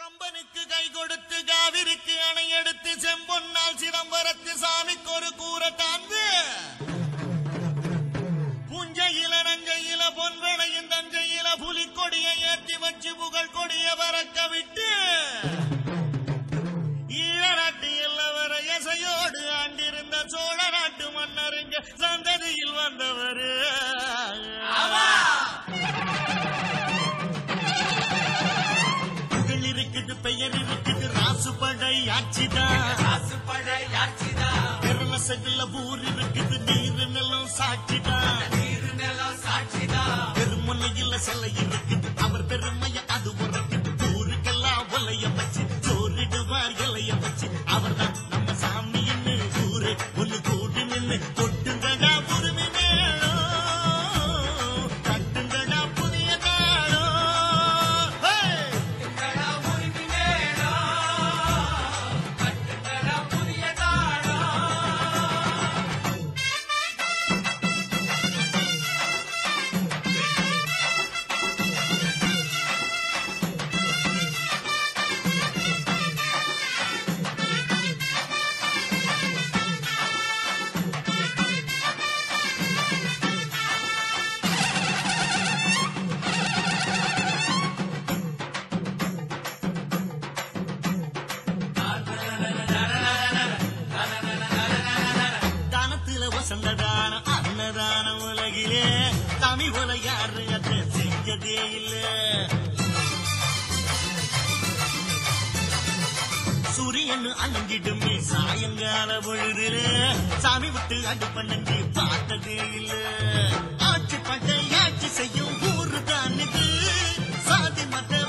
கம்பனுக்கு கை கொடுத்து காவிரிக்கு அணை எடுத்து செம்பொன்னால் சிதம்பரத்து சாமிக்கு ஒரு கூரை தாந்து புஞ்சையில நஞ்சையில பொன்வளையும் தஞ்சையில புலிக்கொடியை ஏத்தி வச்சு புகழ் கொடிய பறக்க விட்டு ஈழ நாட்டு எல்லவர எசையோடு ஆண்டிருந்த சோழ நாட்டு மன்னருங்க சந்ததியில் வந்தவரு புகழ் இருக்குது பெயர் இருக்குது ராசுபடை ஆட்சிதான் பெருமசகுல ஊர் இருக்குது நீர் நிலம் சாட்சிதான் பெருமுனையில சிலை இருக்குது அவர் பெருமைய அது உரைக்குது ஊருக்கெல்லாம் ஒலைய வச்சு சோறிடுவார் இலைய வச்சு அவர் தான் நம்ம சாமின்னு ஊரு ஒண்ணு கூடி நின்னு கொட்டுங்கடா உரிமை மேளம் கட்டுங்கடா புதிய தாளம் ஹே! தானத்துல வசந்த தானம் அன்னதானம் உலகிலே தமிழ் போல யாரு அதை செஞ்சதே இல்ல சூரியன் அணங்கிடுமே சாயங்கால பொழுதுல சாமி விட்டு அடு பண்ணி பார்த்ததே இல்ல ஆட்சி பட்டை ஆட்சி செய்யும் ஊரு தான் இது சாதி மத